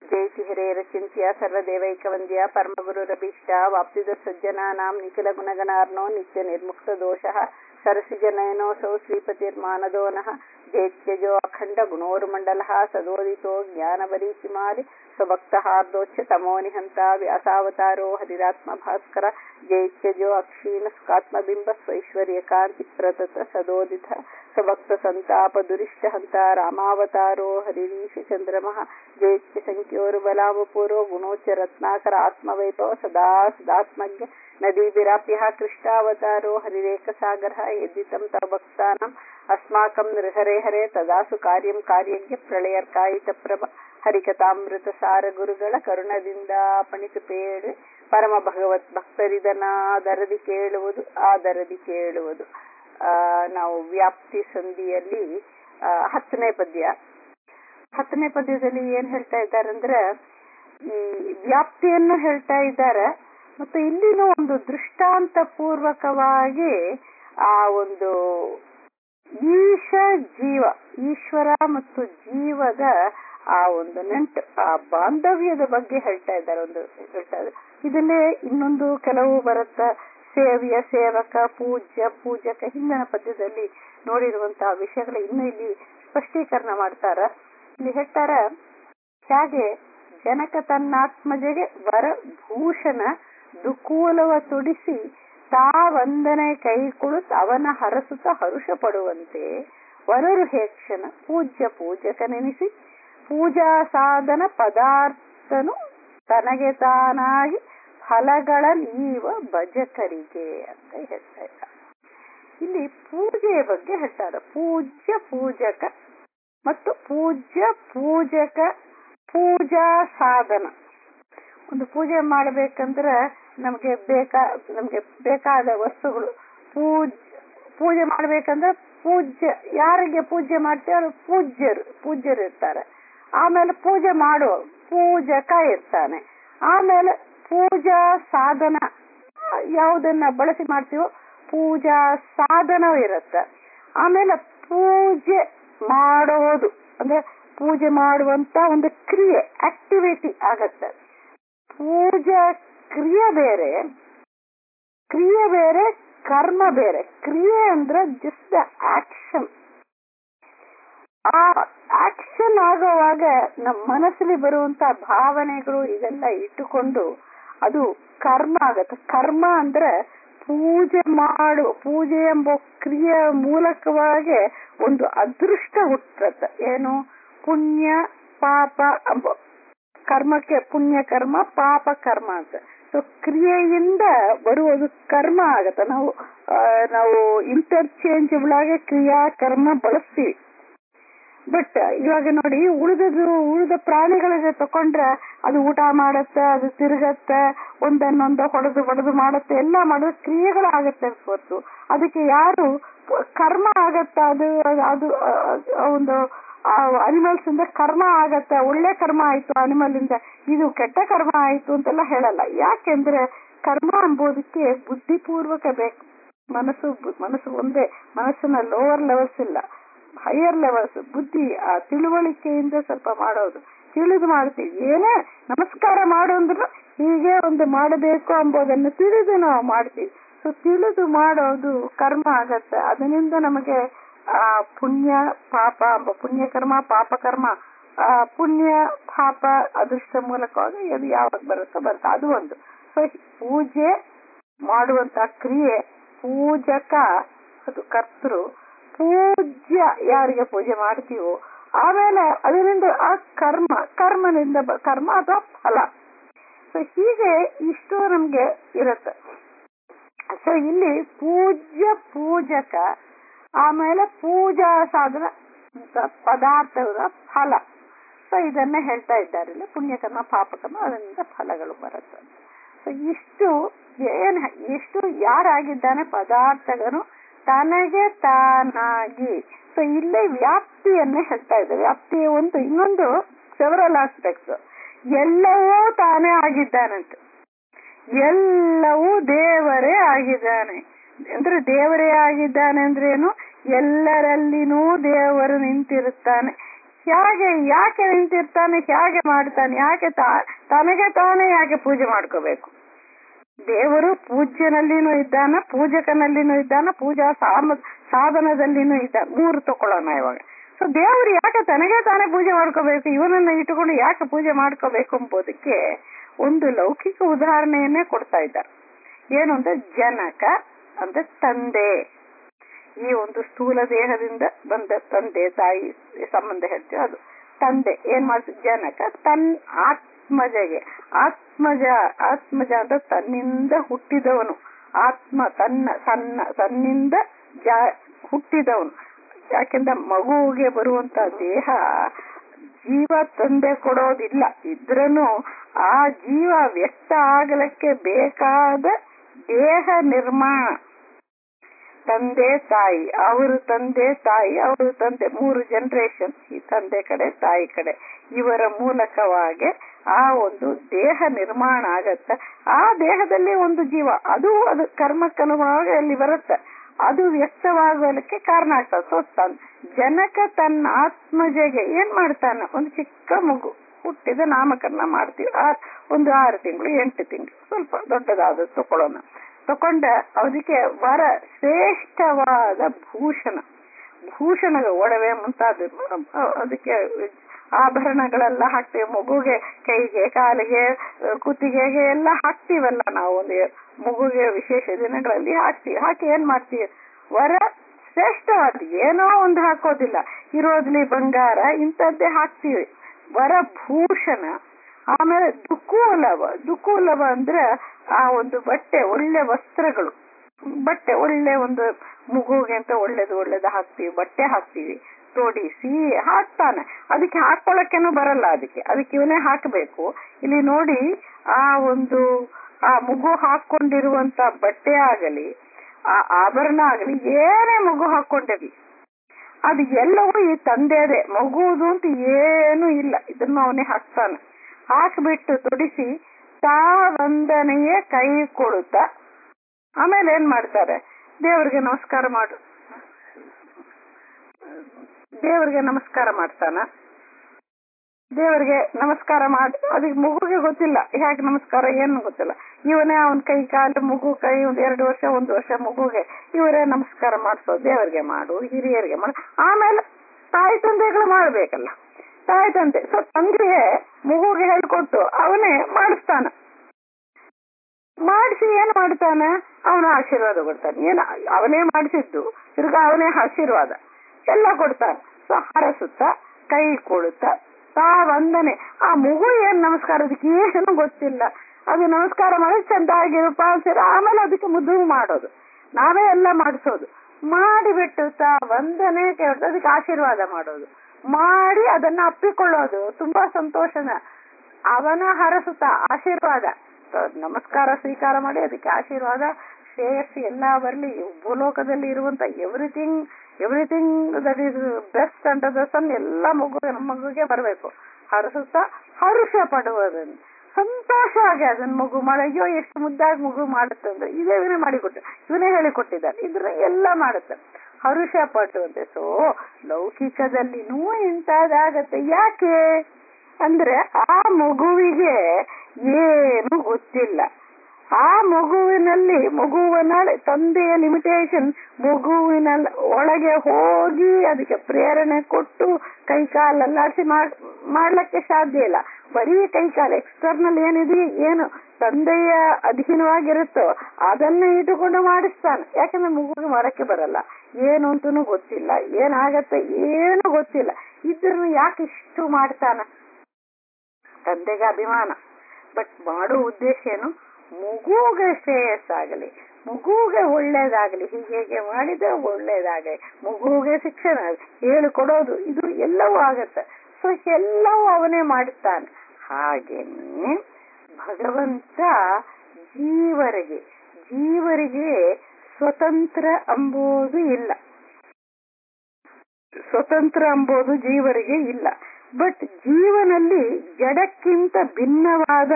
ಜೈತಿ ಹಿರೇರಚಿಂತ್ಯ ಸರ್ವದೇವೈಕವಂದ್ಯ ಪರಮಗುರುರಭೀಷ್ಟ ವಾಪ್ತಿದ ಸಜ್ಜನಾನಾಂ ನಿಖಿಲ ಗುಣಗಣಾರ್ನೋ ನಿತ್ಯ ನಿರ್ಮುಕ್ತ ದೋಷಃ ಸರಸಿಜನಯನೋऽಸौ ಶ್ರೀಪತಿರ್ಮಾನದೋ ನಃ ಜೇತ್ಯಜೋ ಅಖಂಡ ಗುಣೋರ್ಮಂಡಲಃ ಸದೋದಿತೋ ಜ್ಞಾನವರೀಚಿಮಾಲಿ ಸ್ವಭಕ್ತಹಾರ್ದೋಚ್ಯ ತಮೋ ನಿಹಂತ ವ್ಯಾಸಾವತಾರೋ ಹರಿರಾತ್ಮ ಭಾಸ್ಕರ ಜೈತ್ಯಜೋ ಅಕ್ಷೀಣ ಸುಖಾತ್ಮಬಿಂಬ ಸ್ವೈಶ್ವರ್ಯ ಕಾಂತಿ ಪ್ರತತ ಸದೋದಿತ ಸ್ವಭಕ್ತ ಸಂತಾಪ ದುರಿಷ್ಟ ಹಂತ ರಾಮಾವತಾರೋ ಹರಿರೀಶ ಚಂದ್ರಮಃ ಜೈತ್ಯ ಸಂಖ್ಯೋರ್ಬಲಾವಪೂರೋ ಗುಣೋಚ್ಚ ರತ್ನಾಕರ ಆತ್ಮವೈಭವ ಸದಾ ಸದಾತ್ಮಜ್ಞ ನದೀಭಿರಾಪ್ಯಃ ಕೃಷ್ಣಾವತಾರೋ ಹರಿರೇಖಸಾಗರः ಯದ್ದಿतं तव भक्तानाम् अस्माकं नृहरे हरे ತದಾಸು ಕಾರ್ಯಂ ಕಾರ್ಯಜ್ಞ ಪ್ರಳಯರ್ಕಾಯಿತಪ್ರಭ ಹರಿಕಥಾಮೃತಸಾರ ಗುರುಗಳ ಕರುಣದಿಂದ ಪಣಿತು ಪೇಳು ಪರಮ ಭಗವತ್ ಭಕ್ತರಿದನಾದರದಿ ಕೇಳುವುದು ಆದರದಿ ಕೇಳುವುದು ಆ ನಾವು ವ್ಯಾಪ್ತಿ ಸಂಧಿಯಲ್ಲಿ ಆ, ಹತ್ತನೇ ಪದ್ಯ ಹತ್ತನೇ ಪದ್ಯದಲ್ಲಿ ಏನ್ ಹೇಳ್ತಾ ಇದ್ದಾರೆ ಅಂದ್ರೆ ಈ ವ್ಯಾಪ್ತಿಯನ್ನು ಹೇಳ್ತಾ ಇದ್ದಾರೆ ಮತ್ತು ಇಲ್ಲಿನೂ ಒಂದು ದೃಷ್ಟಾಂತ ಪೂರ್ವಕವಾಗಿ ಆ ಒಂದು ಈಶ ಜೀವ ಈಶ್ವರ ಮತ್ತು ಜೀವದ ಆ ಒಂದು ನೆಂಟು ಆ ಬಾಂಧವ್ಯದ ಬಗ್ಗೆ ಹೇಳ್ತಾ ಇದ್ದಾರೆ ಒಂದು ಹೇಳ್ತಾ ಇದ್ದಾರೆ ಇದಲ್ಲೇ ಇನ್ನೊಂದು ಕೆಲವು ಬರುತ್ತ ಸೇವ್ಯ ಸೇವಕ ಪೂಜ್ಯ ಪೂಜಕ ಹಿಂದಿನ ಪದ್ಯದಲ್ಲಿ ನೋಡಿರುವಂತಹ ವಿಷಯಗಳ ಇನ್ನು ಇಲ್ಲಿ ಸ್ಪಷ್ಟೀಕರಣ ಮಾಡ್ತಾರ ಇಲ್ಲಿ ಹೇಳ್ತಾರ ಹೇಗೆ ಜನಕ ತನ್ನಾತ್ಮಜಗೆ ವರ ಭೂಷಣ ದುಕೂಲವ ತುಡಿಸಿ ತಾವಂದನೆ ಕೈ ಕುಳಿತು ಅವನ ಹರಸುತ್ತ ಹರುಷ ಪಡುವಂತೆ ವರರು ಹೇಕ್ಷಣ ಪೂಜ್ಯ ಪೂಜಕನೆನಿಸಿ ಪೂಜಾ ಸಾಧನ ಪದಾರ್ಥನು ತನಗೆ ತಾನಾಗಿ ಫಲಗಳ ನೀವ ಭಜಕರಿಗೆ ಅಂತ ಹೇಳ್ತಾ ಇದ್ದಾರೆ ಇಲ್ಲಿ ಪೂಜೆಯ ಬಗ್ಗೆ ಹೇಳ್ತಾರೆ ಪೂಜ್ಯ ಪೂಜಕ ಮತ್ತು ಪೂಜ್ಯ ಪೂಜಕ ಪೂಜಾ ಸಾಧನ ಒಂದು ಪೂಜೆ ಮಾಡಬೇಕಂದ್ರೆ ನಮಗೆ ಬೇಕಾ ನಮಗೆ ಬೇಕಾದ ವಸ್ತುಗಳು ಪೂಜ್ ಪೂಜೆ ಮಾಡ್ಬೇಕಂದ್ರೆ ಪೂಜ್ಯ ಯಾರಿಗೆ ಪೂಜೆ ಮಾಡ್ತೀವಿ ಅವರು ಪೂಜ್ಯರು ಪೂಜ್ಯರು ಇರ್ತಾರೆ ಆಮೇಲೆ ಪೂಜೆ ಮಾಡುವ ಪೂಜಕ ಇರ್ತಾನೆ ಆಮೇಲೆ ಪೂಜಾ ಸಾಧನ ಯಾವುದನ್ನ ಬಳಸಿ ಮಾಡ್ತೀವೋ ಪೂಜಾ ಸಾಧನ ಇರುತ್ತೆ ಆಮೇಲೆ ಪೂಜೆ ಮಾಡೋದು ಅಂದ್ರೆ ಪೂಜೆ ಮಾಡುವಂತ ಒಂದು ಕ್ರಿಯೆ ಆಕ್ಟಿವಿಟಿ ಆಗತ್ತೆ ಪೂಜಾ ಕ್ರಿಯೆ ಬೇರೆ ಕ್ರಿಯೆ ಬೇರೆ ಕರ್ಮ ಬೇರೆ ಕ್ರಿಯೆ ಅಂದ್ರೆ ಜಸ್ಟ್ ದ ಆಕ್ಷನ್ ಆ ಆಕ್ಷನ್ ಆಗುವಾಗ ನಮ್ಮ ಮನಸ್ಸಲ್ಲಿ ಬರುವಂತ ಭಾವನೆಗಳು ಇದೆಲ್ಲ ಇಟ್ಟುಕೊಂಡು ಅದು ಕರ್ಮ ಆಗತ್ತೆ ಕರ್ಮ ಅಂದ್ರೆ ಪೂಜೆ ಮಾಡು ಪೂಜೆ ಎಂಬ ಕ್ರಿಯೆ ಮೂಲಕವಾಗಿ ಒಂದು ಅದೃಷ್ಟ ಹುಟ್ಟತ್ತೆ ಏನು ಪುಣ್ಯ ಪಾಪ ಎಂಬ ಕರ್ಮಕ್ಕೆ ಪುಣ್ಯ ಕರ್ಮ ಪಾಪ ಕರ್ಮ ಅಂತ ಸೊ ಕ್ರಿಯೆಯಿಂದ ಬರುವುದು ಕರ್ಮ ಆಗತ್ತೆ ನಾವು ಆ, ನಾವು ಇಂಟರ್ಚೇಂಜಬಲ್ ಆಗಿ ಕ್ರಿಯಾ ಕರ್ಮ ಬಳಸ್ತೀವಿ ಬಟ್ ಇವಾಗ ನೋಡಿ ಉಳಿದದು ಉಳಿದ ಪ್ರಾಣಿಗಳಿಗೆ ತಕೊಂಡ್ರೆ ಅದು ಊಟ ಮಾಡತ್ತೆ ಅದು ತಿರುಗತ್ತೆ ಒಂದನ್ನೊಂದು ಹೊಡೆದು ಹೊಡೆದು ಮಾಡುತ್ತೆ ಎಲ್ಲ ಮಾಡೋದು ಕ್ರಿಯೆಗಳಾಗತ್ತೆ ಹೊರತು ಅದಕ್ಕೆ ಯಾರು ಕರ್ಮ ಆಗತ್ತ ಅದು ಅದು ಅದು ಒಂದು ಅನಿಮಲ್ಸ್ ಇಂದ ಕರ್ಮ ಆಗತ್ತ ಒಳ್ಳೆ ಕರ್ಮ ಆಯ್ತು ಅನಿಮಲ್ ಇಂದ ಇದು ಕೆಟ್ಟ ಕರ್ಮ ಆಯ್ತು ಅಂತೆಲ್ಲ ಹೇಳಲ್ಲ ಯಾಕೆಂದ್ರೆ ಕರ್ಮ ಎಂಬುದಕ್ಕೆ ಬುದ್ಧಿಪೂರ್ವಕ ಬೇಕು ಮನಸ್ಸು ಮನಸ್ಸು ಒಂದೇ ಮನಸ್ಸಿನ ಲೋವರ್ ಲೆವೆಲ್ಸ್ ಇಲ್ಲ ಹೈಯರ್ ಲೆವೆಲ್ಸ್ ಬುದ್ಧಿ ಆ ತಿಳುವಳಿಕೆಯಿಂದ ಸ್ವಲ್ಪ ಮಾಡೋದು ತಿಳಿದು ಮಾಡ್ತೀವಿ ಏನೇ ನಮಸ್ಕಾರ ಮಾಡು ಅಂದ್ರು ಹೀಗೆ ಒಂದು ಮಾಡಬೇಕು ಎಂಬುದನ್ನು ತಿಳಿದು ನಾವು ಮಾಡ್ತೀವಿ ಸೊ ತಿಳಿದು ಮಾಡೋದು ಕರ್ಮ ಆಗತ್ತೆ ಅದರಿಂದ ನಮಗೆ ಆ ಪುಣ್ಯ ಪಾಪ ಎಂಬ ಪುಣ್ಯ ಕರ್ಮ ಪಾಪ ಕರ್ಮ ಆ ಪುಣ್ಯ ಪಾಪ ಅದೃಷ್ಟ ಮೂಲಕವಾಗಿ ಅದು ಯಾವಾಗ ಬರುತ್ತೋ ಬರುತ್ತೆ ಅದು ಒಂದು ಸೊ ಪೂಜೆ ಮಾಡುವಂತ ಕ್ರಿಯೆ ಪೂಜಕ ಅದು ಕರ್ತೃ ಪೂಜ್ಯ ಯಾರಿಗೆ ಪೂಜೆ ಮಾಡ್ತೀವೋ ಆಮೇಲೆ ಅದರಿಂದ ಆ ಕರ್ಮ ಕರ್ಮನಿಂದ ಬ- ಕರ್ಮ ಅಥವಾ ಫಲ ಸೊ ಹೀಗೆ ಇಷ್ಟು ನಮ್ಗೆ ಇರುತ್ತೆ ಸೊ ಇಲ್ಲಿ ಪೂಜ್ಯ ಪೂಜಕ ಆಮೇಲೆ ಪೂಜಾ ಸಾಧನ ಪದಾರ್ಥದ ಫಲ ಸೊ ಇದನ್ನ ಹೇಳ್ತಾ ಇದ್ದಾರೆ ಇಲ್ಲಿ ಪುಣ್ಯಕರ್ಮ ಪಾಪಕರ್ಮ ಅದರಿಂದ ಫಲಗಳು ಬರುತ್ತೆ ಸೊ ಇಷ್ಟು ಏನ್ ಎಷ್ಟು ಯಾರಾಗಿದ್ದಾನೆ ಪದಾರ್ಥಗನು ತನಗೆ ತಾನಾಗಿ ಸೊ ಇಲ್ಲೇ ವ್ಯಾಪ್ತಿಯನ್ನೇ ಹೇಳ್ತಾ ಇದ್ದಾರೆ ವ್ಯಾಪ್ತಿಯ ಒಂದು ಇನ್ನೊಂದು ಸೆವರಲ್ ಆಸ್ಪೆಕ್ಟ್ಸ್ ಎಲ್ಲವೂ ತಾನೇ ಆಗಿದ್ದಾನಂತೆ ಎಲ್ಲವೂ ದೇವರೇ ಆಗಿದ್ದಾನೆ ಅಂದ್ರೆ ದೇವರೇ ಆಗಿದ್ದಾನೆ ಅಂದ್ರೇನು ಎಲ್ಲರಲ್ಲಿನೂ ದೇವರು ನಿಂತಿರುತ್ತಾನೆ ಹೇಗೆ ಯಾಕೆ ನಿಂತಿರ್ತಾನೆ ಹೇಗೆ ಮಾಡ್ತಾನೆ ಯಾಕೆ ತಾ- ತನಗೆ ತಾನೇ ಯಾಕೆ ಪೂಜೆ ಮಾಡ್ಕೋಬೇಕು ದೇವರು ಪೂಜ್ಯನಲ್ಲಿನೂ ಇದ್ದಾನ ಪೂಜಕನಲ್ಲಿನೂ ಇದ್ದಾನ ಪೂಜಾ ಸಾಮ ಸಾಧನದಲ್ಲಿನೂ ಇದ್ದ ಮೂರು ತಕೊಳ್ಳೋಣ ಇವಾಗ ಸೊ ದೇವರು ಯಾಕೆ ತನಗೆ ತಾನೇ ಪೂಜೆ ಮಾಡ್ಕೋಬೇಕು ಇವನನ್ನ ಇಟ್ಟುಕೊಂಡು ಯಾಕೆ ಪೂಜೆ ಮಾಡ್ಕೋಬೇಕು ಎಂಬುದಕ್ಕೆ ಒಂದು ಲೌಕಿಕ ಉದಾಹರಣೆಯನ್ನೇ ಕೊಡ್ತಾ ಇದ್ದಾರೆ ಏನು ಅಂದ್ರೆ ಜನಕ ಅಂದ್ರೆ ತಂದೆ ಈ ಒಂದು ಸ್ಥೂಲ ದೇಹದಿಂದ ಬಂದ ತಂದೆ ತಾಯಿ ಸಂಬಂಧ ಹೇಳ್ತೀವಿ ಅದು ತಂದೆ ಏನ್ ಮಾಡ್ತೀವಿ ಜನಕ ತನ್ ಆತ್ಮಜಗೆ ಆತ್ಮಜ ಆತ್ಮಜ ಅಂದ್ರೆ ತನ್ನಿಂದ ಹುಟ್ಟಿದವನು ಆತ್ಮ ತನ್ನ ಸಣ್ಣ ತನ್ನಿಂದ ಜಾ ಹುಟ್ಟಿದವನು ಯಾಕೆಂದ್ರೆ ಮಗುವಿಗೆ ಬರುವಂತ ದೇಹ ಜೀವ ತಂದೆ ಕೊಡೋದಿಲ್ಲ ಇದ್ರನು ಆ ಜೀವ ವ್ಯಕ್ತ ಆಗಲಿಕ್ಕೆ ಬೇಕಾದ ದೇಹ ನಿರ್ಮಾಣ ತಂದೆ ತಾಯಿ ಅವರು ತಂದೆ ತಾಯಿ ಅವರು ತಂದೆ ಮೂರು ಜನರೇಷನ್ ಈ ತಂದೆ ಕಡೆ ತಾಯಿ ಕಡೆ ಇವರ ಮೂಲಕವಾಗಿ ಆ ಒಂದು ದೇಹ ನಿರ್ಮಾಣ ಆಗತ್ತ ಆ ದೇಹದಲ್ಲಿ ಒಂದು ಜೀವ ಅದು ಅದು ಕರ್ಮಕ್ಕನುಗುಣವಾಗಿ ಅಲ್ಲಿ ಬರುತ್ತೆ ಅದು ವ್ಯಕ್ತವಾಗಲಿಕ್ಕೆ ಕಾರಣ ಆಗ್ತದೆ ಸೊ ತನ್ ಜನಕ ತನ್ನ ಆತ್ಮಜೆಗೆ ಏನ್ ಮಾಡ್ತಾನ ಒಂದು ಚಿಕ್ಕ ಮಗು ಹುಟ್ಟಿದ ನಾಮಕರಣ ಮಾಡ್ತೀವಿ ಆ ಒಂದು ಆರು ತಿಂಗಳು ಎಂಟು ತಿಂಗಳು ಸ್ವಲ್ಪ ದೊಡ್ಡದಾದ ತಕೊಳ್ಳೋಣ ತಕೊಂಡ ಅದಕ್ಕೆ ವರ ಶ್ರೇಷ್ಠವಾದ ಭೂಷಣ ಭೂಷಣ ಒಡವೆ ಮುಂತಾದ ಅದಕ್ಕೆ ಆಭರಣಗಳೆಲ್ಲ ಹಾಕ್ತೀವಿ ಮಗುಗೆ ಕೈಗೆ ಕಾಲಿಗೆ ಕುತ್ತಿಗೆಗೆ ಎಲ್ಲ ಹಾಕ್ತೀವಲ್ಲ ನಾವು ಒಂದು ಮಗುಗೆ ವಿಶೇಷ ದಿನಗಳಲ್ಲಿ ಹಾಕ್ತೀವಿ ಹಾಕಿ ಏನ್ ಮಾಡ್ತೀವಿ ವರ ಶ್ರೇಷ್ಠವಾದ ಏನೋ ಒಂದು ಹಾಕೋದಿಲ್ಲ ಇರೋದ್ಲಿ ಬಂಗಾರ ಇಂಥದ್ದೇ ಹಾಕ್ತೀವಿ ವರ ಭೂಷಣ ಆಮೇಲೆ ದುಕೂಲವ ದುಕೂಲವ ಅಂದ್ರೆ ಆ ಒಂದು ಬಟ್ಟೆ ಒಳ್ಳೆ ವಸ್ತ್ರಗಳು ಬಟ್ಟೆ ಒಳ್ಳೆ ಒಂದು ಮಗುಗೆ ಅಂತ ಒಳ್ಳೇದು ಒಳ್ಳೇದು ಹಾಕ್ತಿವಿ ಬಟ್ಟೆ ಹಾಕ್ತಿವಿ ತೊಡಿಸಿ ಹಾಕ್ತಾನೆ ಅದಕ್ಕೆ ಹಾಕೊಳ್ಳಕ್ಕೇನು ಬರಲ್ಲ ಅದಕ್ಕೆ ಅದಕ್ಕೆ ಇವನೇ ಹಾಕಬೇಕು ಇಲ್ಲಿ ನೋಡಿ ಆ ಒಂದು ಆ ಮಗು ಹಾಕೊಂಡಿರುವಂತ ಬಟ್ಟೆ ಆಗಲಿ ಆ ಆಭರಣ ಆಗಲಿ ಏನೇ ಮಗು ಹಾಕೊಂಡಿರ್ಲಿ ಅದು ಎಲ್ಲವೂ ಈ ತಂದೆದೇ ಮಗುವುದು ಅಂತ ಏನು ಇಲ್ಲ ಇದನ್ನು ಅವನೇ ಹಾಕ್ತಾನೆ ಹಾಕ್ಬಿಟ್ಟು ತೊಡಿಸಿ ತಾವಂದನೆಯೇ ಕೈ ಕೊಡುತ್ತ ಆಮೇಲೆ ಏನ್ ಮಾಡ್ತಾರೆ ದೇವರಿಗೆ ನಮಸ್ಕಾರ ಮಾಡು ದೇವರಿಗೆ ನಮಸ್ಕಾರ ಮಾಡ್ತಾನ ದೇವರಿಗೆ ನಮಸ್ಕಾರ ಮಾಡಿ ಅದಕ್ಕೆ ಮಗುಗೆ ಗೊತ್ತಿಲ್ಲ ಹೇಗೆ ನಮಸ್ಕಾರ ಏನು ಗೊತ್ತಿಲ್ಲ ಇವನೇ ಅವನ ಕೈ ಕಾಲು ಮಗು ಕೈ ಒಂದ್ ಎರಡು ವರ್ಷ ಒಂದು ವರ್ಷ ಮಗುಗೆ ಇವರೇ ನಮಸ್ಕಾರ ಮಾಡಿಸೋ ದೇವರಿಗೆ ಮಾಡು ಹಿರಿಯರಿಗೆ ಮಾಡು ಆಮೇಲೆ ತಾಯಿ ತಂದೆಗಳು ಮಾಡ್ಬೇಕಲ್ಲ ತಾಯಿ ತಂದೆ ಸೊ ತಂದೆಗೆ ಮಗುಗೆ ಹೇಳ್ಕೊಟ್ಟು ಅವನೇ ಮಾಡಿಸ್ತಾನ ಮಾಡಿಸಿ ಏನ್ ಮಾಡ್ತಾನ ಅವನ ಆಶೀರ್ವಾದ ಕೊಡ್ತಾನೆ ಏನ ಅವನೇ ಮಾಡಿಸಿದ್ದು ತಿರ್ಗಾ ಅವನೇ ಆಶೀರ್ವಾದ ಎಲ್ಲ ಕೊಡ್ತಾನೆ ಸೊ ಹರಸುತ್ತ ಕೈ ಕೊಡುತ್ತ ತಾವಂದನೆ ಆ ಮಗು ಏನ್ ನಮಸ್ಕಾರ ಅದಕ್ಕೆ ಏನು ಗೊತ್ತಿಲ್ಲ ಅದು ನಮಸ್ಕಾರ ಮಾಡಿ ಚಂದಾಗಿರು ಪಾಲ್ಸಿರ ಆಮೇಲೆ ಅದಕ್ಕೆ ಮುದ್ದು ಮಾಡೋದು ನಾವೇ ಎಲ್ಲ ಮಾಡಿಸೋದು ಮಾಡಿಬಿಟ್ಟು ತಾ ವಂದನೆ ಕೇಳ್ದು ಅದಕ್ಕೆ ಆಶೀರ್ವಾದ ಮಾಡೋದು ಮಾಡಿ ಅದನ್ನ ಅಪ್ಪಿಕೊಳ್ಳೋದು ತುಂಬಾ ಸಂತೋಷನ ಅವನ ಹರಸುತ್ತ ಆಶೀರ್ವಾದ ನಮಸ್ಕಾರ ಸ್ವೀಕಾರ ಮಾಡಿ ಅದಕ್ಕೆ ಆಶೀರ್ವಾದ ಶ್ರೇಯಸ್ಸು ಎಲ್ಲ ಬರಲಿ ಭೂಲೋಕದಲ್ಲಿ ಇರುವಂತ everything everything that is best and the son ಎಲ್ಲ ಮಗು ನಮ್ಮ ಮಗುಗೆ ಬರಬೇಕು ಹರಸುತ್ತಾ ಹರುಷ ಪಡುವುದನ್ನು ಸಂತೋಷವಾಗಿ ಅದನ್ನ ಮಗು ಮಾಡ ಅಯ್ಯೋ ಎಷ್ಟು ಮುದ್ದಾಗಿ ಮಗು ಮಾಡುತ್ತೆ ಅಂದ್ರೆ ಇದೇ ಇವನೇ ಮಾಡಿಕೊಟ್ಟು ಇವನೇ ಹೇಳಿಕೊಟ್ಟಿದ್ದಾನೆ ಇದ್ರ ಎಲ್ಲ ಮಾಡುತ್ತೆ ಹರುಷ ಪಟ್ಟುವಂತೆ ಸೊ ಲೌಕಿಕದಲ್ಲಿನೂ ಇಂಥದ್ದಾಗತ್ತೆ ಯಾಕೆ ಅಂದ್ರೆ ಆ ಮಗುವಿಗೆ ಏನು ಗೊತ್ತಿಲ್ಲ ಆ ಮಗುವಿನಲ್ಲಿ ಮಗುವಿನ ತಂದೆಯ ಲಿಮಿಟೇಷನ್ ಮಗುವಿನ ಒಳಗೆ ಹೋಗಿ ಅದಕ್ಕೆ ಪ್ರೇರಣೆ ಕೊಟ್ಟು ಕೈ ಕಾಲಲ್ಲಾಡಿಸಿ ಮಾಡ್ಲಿಕ್ಕೆ ಸಾಧ್ಯ ಇಲ್ಲ ಬರೀ ಕೈ ಕಾಲು ಎಕ್ಸ್ಟರ್ನಲ್ ಏನಿದೆ ಏನು ತಂದೆಯ ಅಧೀನವಾಗಿರುತ್ತೋ ಅದನ್ನ ಇಟ್ಟುಕೊಂಡು ಮಾಡಿಸ್ತಾನೆ ಯಾಕಂದ್ರೆ ಮಗುವಿಗೆ ಮಾಡಕ್ಕೆ ಬರಲ್ಲ ಏನು ಅಂತನೂ ಗೊತ್ತಿಲ್ಲ ಏನಾಗತ್ತೆ ಏನು ಗೊತ್ತಿಲ್ಲ ಇದ್ರನ್ನು ಯಾಕೆ ಇಷ್ಟು ಮಾಡ್ತಾನ ತಂದೆಗೆ ಅಭಿಮಾನ ಬಟ್ ಮಾಡೋ ಉದ್ದೇಶ ಏನು ಮಗುಗೆ ಶ್ರೇಯಸ್ಸಾಗಲಿ ಮಗುಗೆ ಒಳ್ಳೇದಾಗಲಿ ಹೀಗೆ ಮಾಡಿದ್ರೆ ಒಳ್ಳೇದಾಗಲಿ ಮಗುಗೆ ಶಿಕ್ಷಣ ಹೇಳಿಕೊಡೋದು ಇದು ಎಲ್ಲವೂ ಆಗತ್ತೆ ಸೊ ಎಲ್ಲವೂ ಅವನೇ ಮಾಡುತ್ತಾನೆ ಹಾಗೇನೆ ಭಗವಂತ ಜೀವರಿಗೆ ಜೀವರಿಗೆ ಸ್ವತಂತ್ರ ಅಂಬುದು ಇಲ್ಲ ಸ್ವತಂತ್ರ ಅಂಬೋದು ಜೀವರಿಗೆ ಇಲ್ಲ ಬಟ್ ಜೀವನಲ್ಲಿ ಜಡಕ್ಕಿಂತ ಭಿನ್ನವಾದ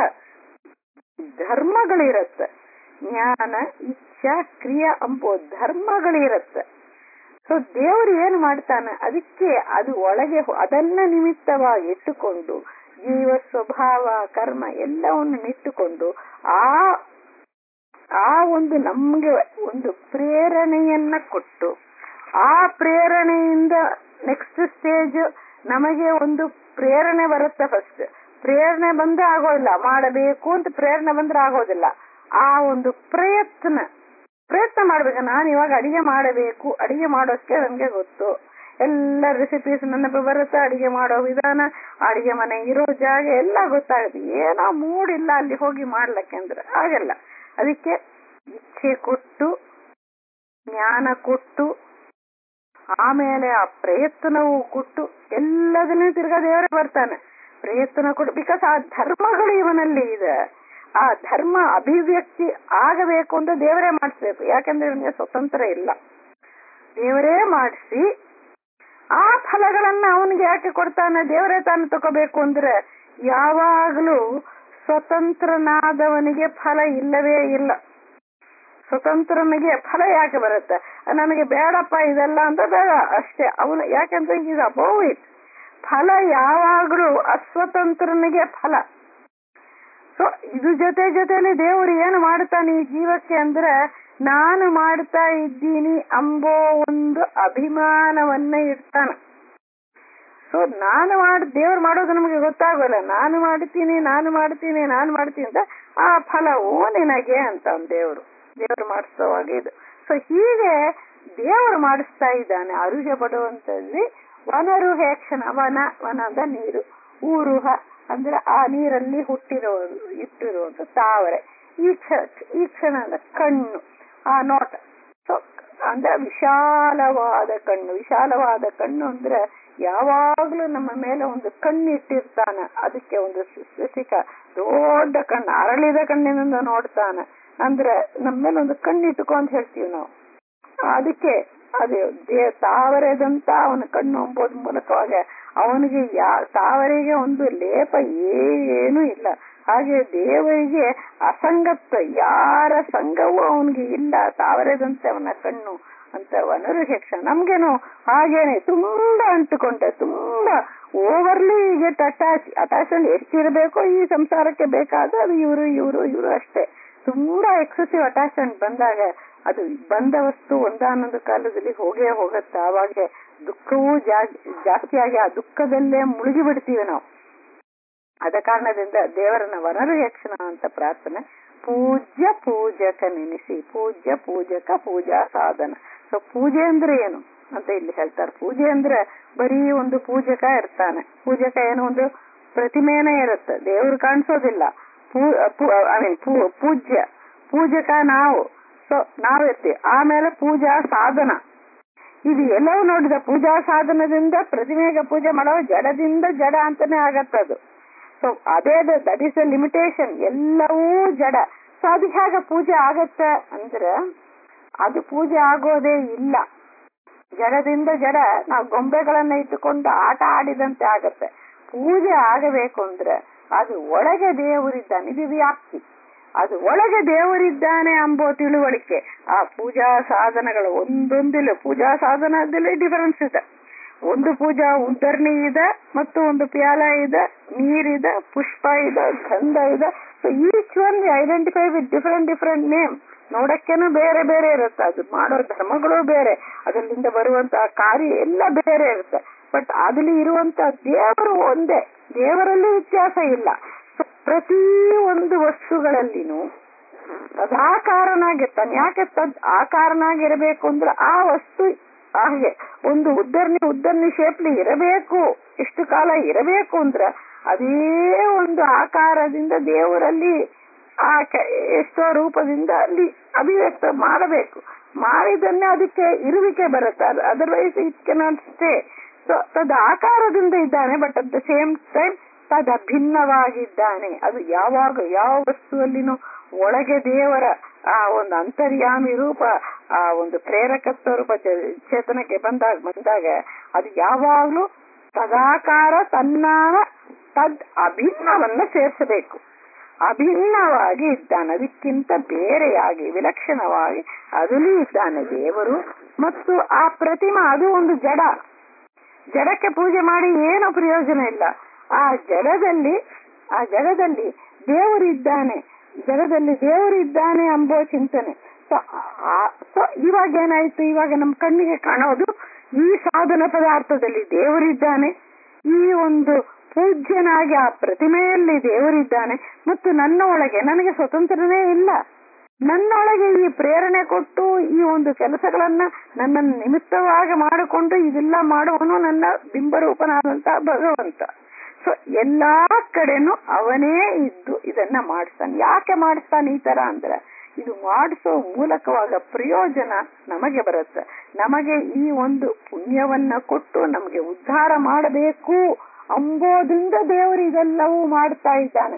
ಧರ್ಮಗಳಿರತ್ತೆ ಜ್ಞಾನ ಇಚ್ಛಾ ಕ್ರಿಯಾ ಅಂಬೋ ಧರ್ಮಗಳಿರತ್ತೆ ಸೊ ದೇವರು ಏನು ಮಾಡ್ತಾನೆ ಅದಕ್ಕೆ ಅದು ಒಳಗೆ ಹೊ- ಅದನ್ನ ನಿಮಿತ್ತವಾಗಿ ಇಟ್ಟುಕೊಂಡು ಜೀವ ಸ್ವಭಾವ ಕರ್ಮ ಎಲ್ಲವನ್ನು ಇಟ್ಟುಕೊಂಡು ಆ ಆ ಒಂದು ನಮ್ಗೆ ಒಂದು ಪ್ರೇರಣೆಯನ್ನ ಕೊಟ್ಟು ಆ ಪ್ರೇರಣೆಯಿಂದ ನೆಕ್ಸ್ಟ್ ಸ್ಟೇಜ್ ನಮಗೆ ಒಂದು ಪ್ರೇರಣೆ ಬರುತ್ತೆ ಫಸ್ಟ್ ಪ್ರೇರಣೆ ಬಂದ್ರೆ ಆಗೋದಿಲ್ಲ ಮಾಡಬೇಕು ಅಂತ ಪ್ರೇರಣೆ ಬಂದ್ರೆ ಆಗೋದಿಲ್ಲ ಆ ಒಂದು ಪ್ರಯತ್ನ ಪ್ರಯತ್ನ ಮಾಡ್ಬೇಕು ನಾನು ಇವಾಗ ಅಡಿಗೆ ಮಾಡಬೇಕು ಅಡಿಗೆ ಮಾಡೋಕ್ಕೆ ನನಗೆ ಗೊತ್ತು ಎಲ್ಲ ರೆಸಿಪೀಸ್ ನೆನಪು ಬರುತ್ತೆ ಅಡಿಗೆ ಮಾಡೋ ವಿಧಾನ ಅಡಿಗೆ ಮನೆ ಇರೋ ಜಾಗ ಎಲ್ಲ ಗೊತ್ತಾಗುತ್ತೆ ಏನೋ ಮೂಡಿಲ್ಲ ಅಲ್ಲಿ ಹೋಗಿ ಮಾಡ್ಲಕ್ಕೆ ಅಂದ್ರೆ ಆಗಲ್ಲ ಅದಕ್ಕೆ ಇಚ್ಛೆ ಕೊಟ್ಟು ಜ್ಞಾನ ಕೊಟ್ಟು ಆಮೇಲೆ ಆ ಪ್ರಯತ್ನವು ಕೊಟ್ಟು ಎಲ್ಲದನ್ನೂ ತಿರ್ಗಾ ದೇವರೇ ಬರ್ತಾನೆ ಪ್ರಯತ್ನ ಕೊಟ್ಟು ಬಿಕಾಸ್ ಆ ಧರ್ಮಗಳು ಇವನಲ್ಲಿ ಇದೆ ಆ ಧರ್ಮ ಅಭಿವ್ಯಕ್ತಿ ಆಗಬೇಕು ಅಂತ ದೇವರೇ ಮಾಡಿಸ್ಬೇಕು ಯಾಕಂದ್ರೆ ಇವನಿಗೆ ಸ್ವತಂತ್ರ ಇಲ್ಲ ದೇವರೇ ಮಾಡಿಸಿ ಆ ಫಲಗಳನ್ನ ಅವನಿಗೆ ಯಾಕೆ ಕೊಡ್ತಾನೆ ದೇವರೇ ತಾನು ತಗೋಬೇಕು ಅಂದ್ರೆ ಯಾವಾಗಲೂ ಸ್ವತಂತ್ರನಾದವನಿಗೆ ಫಲ ಇಲ್ಲವೇ ಇಲ್ಲ ಸ್ವತಂತ್ರನಿಗೆ ಫಲ ಯಾಕೆ ಬರುತ್ತೆ ನನಗೆ ಬೇಡಪ್ಪ ಇದೆಲ್ಲ ಅಂತ ಬೇಡ ಅಷ್ಟೇ ಅವನು ಯಾಕಂದ್ರೆ ಈಗ ಅಬೌವ್ ಇಟ್ ಫಲ ಯಾವಾಗಲೂ ಅಸ್ವತಂತ್ರನಿಗೆ ಫಲ ಸೊ ಇದು ಜೊತೆ ಜೊತೆಲಿ ದೇವರು ಏನು ಮಾಡ್ತಾನೆ ಈ ಜೀವಕ್ಕೆ ಅಂದ್ರೆ ನಾನು ಮಾಡ್ತಾ ಇದ್ದೀನಿ ಅಂಬೋ ಒಂದು ಅಭಿಮಾನವನ್ನ ಇಡ್ತಾನೆ ಸೊ ನಾನು ಮಾಡ್ ದೇವ್ರು ಮಾಡೋದು ನಮಗೆ ಗೊತ್ತಾಗೋಲ್ಲ ನಾನು ಮಾಡ್ತೀನಿ ನಾನು ಮಾಡ್ತೀನಿ ನಾನು ಮಾಡ್ತೀನಿ ಅಂತ ಆ ಫಲವು ನಿನಗೆ ಅಂತ ದೇವರು ದೇವರು ಮಾಡಿಸುವಾಗ ಇದು ಸೊ ಹೀಗೆ ದೇವರು ಮಾಡಿಸ್ತಾ ಇದ್ದಾನೆ ಅರುಹ ಪಡುವಂತದ್ವಿ ವನರುಹ ಕ್ಷಣ ವನ ವನ ಅಂದ್ರೆ ನೀರು ಊರುಹ ಅಂದ್ರೆ ಆ ನೀರಲ್ಲಿ ಹುಟ್ಟಿರೋದು ಇಟ್ಟಿರುವಂತ ತಾವರೆ ಈ ಕ್ಷಣ ಈ ಕ್ಷಣ ಅಂದ್ರೆ ಕಣ್ಣು ಆ ನೋಟ ಸೊ ಅಂದ್ರೆ ವಿಶಾಲವಾದ ಕಣ್ಣು ವಿಶಾಲವಾದ ಕಣ್ಣು ಅಂದ್ರೆ ಯಾವಾಗ್ಲೂ ನಮ್ಮ ಮೇಲೆ ಒಂದು ಕಣ್ಣು ಇಟ್ಟಿರ್ತಾನ ಅದಕ್ಕೆ ಒಂದು ಸ್ಪೆಸಿಕ ದೊಡ್ಡ ಕಣ್ಣು ಅರಳಿದ ಕಣ್ಣಿನಿಂದ ನೋಡ್ತಾನೆ ಅಂದ್ರೆ ನಮ್ಮ ಮೇಲೆ ಒಂದು ಕಣ್ಣು ಇಟ್ಟುಕೊ ಅಂತ ಹೇಳ್ತೀವಿ ನಾವು ಅದಕ್ಕೆ ಅದು ದೇ ತಾವರೆದಂತ ಅವನ ಕಣ್ಣು ಅಂಬೋದ್ ಮೂಲಕವಾಗಿ ಅವನಿಗೆ ಯಾ ತಾವರೆಗೆ ಒಂದು ಲೇಪ ಏನೂ ಇಲ್ಲ ಹಾಗೆ ದೇವರಿಗೆ ಅಸಂಗತ್ವ ಯಾರ ಸಂಘವೂ ಅವನಿಗೆ ಇಲ್ಲ ತಾವರೆದಂತೆ ಅವನ ಕಣ್ಣು ಅಂತ ವನರುಹೇಕ್ಷ ನಮ್ಗೇನು ಹಾಗೇನೆ ತುಂಬಾ ಅಂಟುಕೊಂಡೆ ತುಂಬಾ ಓವರ್ಲಿ ಗೆಟ್ ಅಟ್ಯಾಚ್ ಅಟ್ಯಾಚ್ಮೆಂಟ್ ಎಷ್ಟಿರಬೇಕೋ ಈ ಸಂಸಾರಕ್ಕೆ ಬೇಕಾದ ಅದು ಇವರು ಇವರು ಇವರು ಅಷ್ಟೇ ತುಂಬಾ ಎಕ್ಸೆಸಿವ್ ಅಟ್ಯಾಚ್ಮೆಂಟ್ ಬಂದಾಗ ಅದು ಬಂದ ವಸ್ತು ಒಂದಾನೊಂದು ಕಾಲದಲ್ಲಿ ಹೋಗೇ ಹೋಗತ್ತೆ ಆವಾಗ ದುಃಖವೂ ಜಾಸ್ತಿಯಾಗಿ ಆ ದುಃಖದಲ್ಲೇ ಮುಳುಗಿ ಬಿಡ್ತೀವಿ ನಾವು ಅದ ಕಾರಣದಿಂದ ದೇವರನ್ನ ವನರು ಯಕ್ಷಣ ಅಂತ ಪ್ರಾರ್ಥನೆ ಪೂಜ್ಯ ಪೂಜಕ ನೆನೆಸಿ ಪೂಜ್ಯ ಪೂಜಕ ಪೂಜಾ ಸಾಧನ ಸೊ ಪೂಜೆ ಅಂದ್ರೆ ಏನು ಅಂತ ಇಲ್ಲಿ ಹೇಳ್ತಾರೆ ಪೂಜೆ ಅಂದ್ರೆ ಬರೀ ಒಂದು ಪೂಜಕ ಇರ್ತಾನೆ ಪೂಜಕ ಏನು ಒಂದು ಪ್ರತಿಮೆನೇ ಇರುತ್ತೆ ದೇವ್ರು ಕಾಣಿಸೋದಿಲ್ಲ ಐ ಮೀನ್ ಪೂಜ್ಯ ಪೂಜಕ ನಾವು ಸೊ ನಾವಿರ್ತೀವಿ ಆಮೇಲೆ ಪೂಜಾ ಸಾಧನ ಇದು ಎಲ್ಲವೂ ನೋಡಿದ ಪೂಜಾ ಸಾಧನದಿಂದ ಪ್ರತಿಮೆಗೆ ಪೂಜೆ ಮಾಡೋ ಜಡದಿಂದ ಜಡ ಅಂತಾನೆ ಆಗತ್ತದು ಸೊ ಅದೇ ದಟ್ ಈಸ್ ಅ ಲಿಮಿಟೇಷನ್ ಎಲ್ಲವೂ ಜಡ ಸೊ ಅದು ಹೇಗೆ ಪೂಜೆ ಆಗತ್ತೆ ಅಂದ್ರೆ ಅದು ಪೂಜೆ ಆಗೋದೇ ಇಲ್ಲ ಜಡದಿಂದ ಜಡ ನಾವು ಗೊಂಬೆಗಳನ್ನ ಇಟ್ಟುಕೊಂಡು ಆಟ ಆಡಿದಂತೆ ಆಗತ್ತೆ ಪೂಜೆ ಆಗಬೇಕು ಅಂದ್ರೆ ಅದು ಒಳಗೆ ದೇವರಿದ್ದಾನೆ ಇದು ವ್ಯಾಪ್ತಿ ಅದು ಒಳಗೆ ದೇವರಿದ್ದಾನೆ ಎಂಬೋ ತಿಳುವಳಿಕೆ ಆ ಪೂಜಾ ಸಾಧನಗಳು ಒಂದೊಂದಿಲು ಪೂಜಾ ಸಾಧನದಲ್ಲಿ ಡಿಫರೆನ್ಸ್ ಇದೆ ಒಂದು ಪೂಜಾ ಉದ್ದರ್ಣಿ ಇದೆ ಮತ್ತು ಒಂದು ಪ್ಯಾಲ ಇದೆ ನೀರಿದೆ ಪುಷ್ಪ ಇದೆ ಗಂಧ ಇದೆ so each one identify with different different name ನೋಡಕ್ಕೇನು ಬೇರೆ ಬೇರೆ ಇರುತ್ತೆ ಅದು ಮಾಡೋ ಧರ್ಮಗಳು ಬೇರೆ ಅದರಿಂದ ಬರುವಂತ ಕಾರ್ಯ ಎಲ್ಲ ಬೇರೆ ಇರುತ್ತೆ ಬಟ್ ಅದಲ್ಲಿ ಇರುವಂತ ದೇವರು ಒಂದೇ ದೇವರಲ್ಲಿ ವ್ಯತ್ಯಾಸ ಇಲ್ಲ ಪ್ರತಿ ಒಂದು ವಸ್ತುಗಳಲ್ಲಿನೂ ತದಾಕಾರನಾಗಿರ್ತಾನೆ ಯಾಕೆ ತದ್ ಆಕಾರನಾಗಿರಬೇಕು ಅಂದ್ರೆ ಆ ವಸ್ತು ಹಾಗೆ ಒಂದು ಉದ್ದರ್ನಿ ಉದ್ದರ್ನಿ ಶೇಪ್ಲಿ ಇರಬೇಕು ಇಷ್ಟು ಕಾಲ ಇರಬೇಕು ಅಂದ್ರೆ ಅದೇ ಒಂದು ಆಕಾರದಿಂದ ದೇವರಲ್ಲಿ ಆ ಎಷ್ಟೋ ರೂಪದಿಂದ ಅಲ್ಲಿ ಅಭಿವ್ಯಕ್ತ ಮಾಡಬೇಕು ಮಾಡಿದನ್ನೇ ಅದಕ್ಕೆ ಇರುವಿಕೆ ಬರುತ್ತೆ otherwise it cannot stay so ತದ ಆಕಾರದಿಂದ ಇದ್ದಾನೆ but at the same time ತದ ಭಿನ್ನವಾಗಿದ್ದಾನೆ ಅದು ಯಾವಾಗ ಯಾವ ವಸ್ತುವಲ್ಲಿನೂ ಒಳಗೆ ದೇವರ ಆ ಒಂದು ಅಂತರ್ಯಾಮಿ ರೂಪ ಆ ಒಂದು ಪ್ರೇರಕತ್ವ ರೂಪ ಚೇತನಕ್ಕೆ ಬಂದಾಗ ಬಂದಾಗ ಅದು ಯಾವಾಗ್ಲೂ ತದಾಕಾರ ತನ್ನಾನ ತದ್ ಅಭಿನ್ನವನ್ನ ಸೇರಿಸಬೇಕು ಅಭಿನ್ನವಾಗಿ ಇದ್ದಾನೆ ಅದಕ್ಕಿಂತ ಬೇರೆಯಾಗಿ ವಿಲಕ್ಷಣವಾಗಿ ಅದರಲ್ಲಿ ಇದ್ದಾನೆ ದೇವರು ಮತ್ತು ಆ ಪ್ರತಿಮಾ ಅದು ಒಂದು ಜಡ ಜಡಕ್ಕೆ ಪೂಜೆ ಮಾಡಿ ಏನು ಪ್ರಯೋಜನ ಇಲ್ಲ ಆ ಜಡದಲ್ಲಿ ಆ ಜಡದಲ್ಲಿ ದೇವರಿದ್ದಾನೆ ಜಡದಲ್ಲಿ ದೇವರಿದ್ದಾನೆ ಎಂಬೋ ಚಿಂತನೆ ಸೊ ಸೊ ಇವಾಗ ಏನಾಯ್ತು ಇವಾಗ ನಮ್ಮ ಕಣ್ಣಿಗೆ ಕಾಣೋದು ಈ ಸಾಧನ ಪದಾರ್ಥದಲ್ಲಿ ದೇವರಿದ್ದಾನೆ ಈ ಒಂದು ಪೂಜ್ಯನಾಗಿ ಆ ಪ್ರತಿಮೆಯಲ್ಲಿ ದೇವರಿದ್ದಾನೆ ಮತ್ತು ನನ್ನ ಒಳಗೆ ನನಗೆ ಸ್ವತಂತ್ರನೇ ಇಲ್ಲ ನನ್ನೊಳಗೆ ಈ ಪ್ರೇರಣೆ ಕೊಟ್ಟು ಈ ಒಂದು ಕೆಲಸಗಳನ್ನ ನನ್ನ ನಿಮಿತ್ತವಾಗಿ ಮಾಡಿಕೊಂಡು ಇದೆಲ್ಲ ಮಾಡುವನು ನನ್ನ ಬಿಂಬರೂಪನಾದಂತಹ ಭಗವಂತ ಸೊ ಎಲ್ಲಾ ಕಡೆನೂ ಅವನೇ ಇದ್ದು ಇದನ್ನ ಮಾಡಿಸ್ತಾನೆ ಯಾಕೆ ಮಾಡಿಸ್ತಾನೆ ಈ ತರ ಅಂದ್ರೆ ಇದು ಮಾಡಿಸೋ ಮೂಲಕವಾಗ ಪ್ರಯೋಜನ ನಮಗೆ ಬರುತ್ತೆ ನಮಗೆ ಈ ಒಂದು ಪುಣ್ಯವನ್ನ ಕೊಟ್ಟು ನಮಗೆ ಉದ್ಧಾರ ಮಾಡಬೇಕು ಅಂಬೋದ್ರಿಂದ ದೇವರು ಇದೆಲ್ಲವೂ ಮಾಡ್ತಾ ಇದ್ದಾನೆ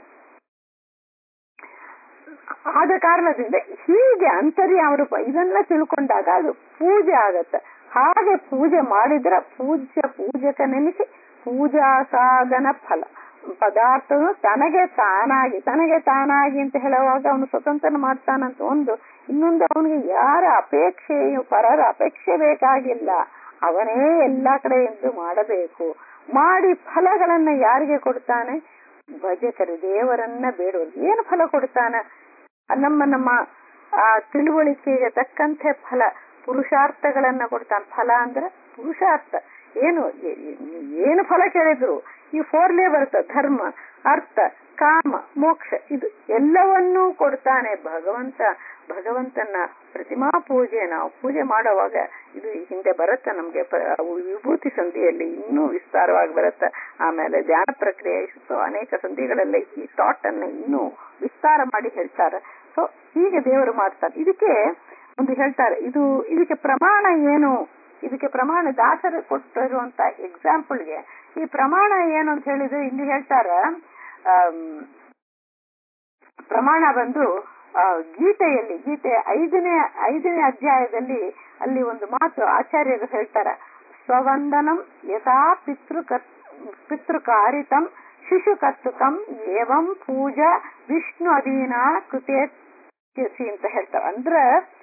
ಆದ ಕಾರಣದಿಂದ ಹೀಗೆ ಅಂತರ್ಯಾಮ ರೂಪ ಇದನ್ನ ತಿಳ್ಕೊಂಡಾಗ ಅದು ಪೂಜೆ ಆಗತ್ತೆ ಹಾಗೆ ಪೂಜೆ ಮಾಡಿದ್ರೆ ಪೂಜ್ಯ ಪೂಜಕ ನೆನೆಸಿ ಪೂಜಾ ಸಾಧನ ಫಲ ಪದಾರ್ಥನು ತನಗೆ ತಾನಾಗಿ ತನಗೆ ತಾನಾಗಿ ಅಂತ ಹೇಳುವಾಗ ಅವನು ಸ್ವತಂತ್ರ ಮಾಡ್ತಾನಂತ ಒಂದು ಇನ್ನೊಂದು ಅವನಿಗೆ ಯಾರ ಅಪೇಕ್ಷೆಯು ಪರರ ಅಪೇಕ್ಷೆ ಬೇಕಾಗಿಲ್ಲ ಅವನೇ ಎಲ್ಲಾ ಕಡೆ ಎಂದು ಮಾಡಬೇಕು ಮಾಡಿ ಫಲಗಳನ್ನ ಯಾರಿಗೆ ಕೊಡ್ತಾನೆ ಭಜಕರು ದೇವರನ್ನ ಬೇಡವರು ಏನು ಫಲ ಕೊಡ್ತಾನೆ ನಮ್ಮ ನಮ್ಮ ಆ ತಿಳುವಳಿಕೆಗೆ ತಕ್ಕಂತೆ ಫಲ ಪುರುಷಾರ್ಥಗಳನ್ನ ಕೊಡ್ತಾನೆ ಫಲ ಅಂದ್ರೆ ಪುರುಷಾರ್ಥ ಏನು ಏನು ಫಲ ಕೇಳಿದ್ರು ಈ ಫೋರ್ಲೇ ಬರುತ್ತೆ ಧರ್ಮ ಅರ್ಥ ಕಾಮ ಮೋಕ್ಷ ಇದು ಎಲ್ಲವನ್ನೂ ಕೊಡ್ತಾನೆ ಭಗವಂತ ಭಗವಂತನ ಪ್ರತಿಮಾ ಪೂಜೆ ನಾವು ಪೂಜೆ ಮಾಡುವಾಗ ಇದು ಹಿಂದೆ ಬರುತ್ತೆ ನಮ್ಗೆ ವಿಭೂತಿ ಸಂಧಿಯಲ್ಲಿ ಇನ್ನೂ ವಿಸ್ತಾರವಾಗಿ ಬರುತ್ತೆ ಆಮೇಲೆ ಧ್ಯಾನ ಪ್ರಕ್ರಿಯೆ ಅನೇಕ ಸಂಧಿಗಳಲ್ಲಿ ಈ ಥಾಟ್ ಅನ್ನ ಇನ್ನೂ ವಿಸ್ತಾರ ಮಾಡಿ ಹೇಳ್ತಾರೆ ಸೊ ಹೀಗೆ ದೇವರು ಮಾಡ್ತಾರೆ ಇದಕ್ಕೆ ಒಂದು ಹೇಳ್ತಾರೆ ಇದು ಇದಕ್ಕೆ ಪ್ರಮಾಣ ಏನು ಇದಕ್ಕೆ ಪ್ರಮಾಣ ದಾಸರು ಕೊಟ್ಟಿರುವಂತ ಎಕ್ಸಾಂಪಲ್ಗೆ ಈ ಪ್ರಮಾಣ ಏನು ಅಂತ ಹೇಳಿದ್ರೆ ಇಲ್ಲಿ ಹೇಳ್ತಾರ ಪ್ರಮಾಣ ಬಂದು ಗೀತೆಯಲ್ಲಿ ಗೀತೆ ಐದನೇ ಐದನೇ ಅಧ್ಯಾಯದಲ್ಲಿ ಅಲ್ಲಿ ಒಂದು ಮಾತು ಆಚಾರ್ಯರು ಹೇಳ್ತಾರ ಸ್ವವಂದನಂ ಯಥಾ ಪಿತೃ ಪಿತೃಕಾರಿತಂ ಶಿಶು ಕರ್ತುಕಂ ಏವಂ ಪೂಜಾ ವಿಷ್ಣು ಅಧೀನ ಕೃತೆ ಅಂತ ಹೇಳ್ತಾರೆ ಅಂದ್ರ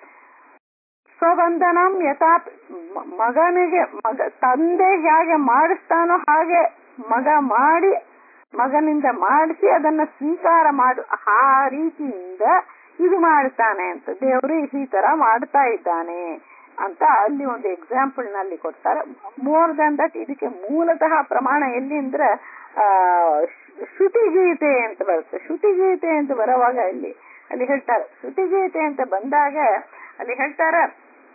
ಸ್ವವಂದನಂ ಯಥಾ ಮಗನಿಗೆ ಮಗ ತಂದೆ ಹೇಗೆ ಮಾಡಿಸ್ತಾನೋ ಹಾಗೆ ಮಗ ಮಾಡಿ ಮಗನಿಂದ ಮಾಡಿಸಿ ಅದನ್ನ ಸ್ವೀಕಾರ ಮಾಡು ಆ ರೀತಿಯಿಂದ ಇದು ಮಾಡ್ತಾನೆ ಅಂತ ದೇವರು ಈ ತರ ಮಾಡ್ತಾ ಇದ್ದಾನೆ ಅಂತ ಅಲ್ಲಿ ಒಂದು ಎಕ್ಸಾಂಪಲ್ ನಲ್ಲಿ ಕೊಡ್ತಾರೆ ಮೋರ್ ದನ್ ದಟ್ ಇದಕ್ಕೆ ಮೂಲತಃ ಪ್ರಮಾಣ ಎಲ್ಲಿ ಅಂದ್ರೆ ಆ ಶ್ರುತಿಗೀತೆ ಅಂತ ಬರುತ್ತೆ ಶ್ರುತಿಗೀತೆ ಅಂತ ಬರುವಾಗ ಇಲ್ಲಿ ಅಲ್ಲಿ ಹೇಳ್ತಾರೆ ಶ್ರುತಿಗೀತೆ ಅಂತ ಬಂದಾಗ ಅಲ್ಲಿ ಹೇಳ್ತಾರೆ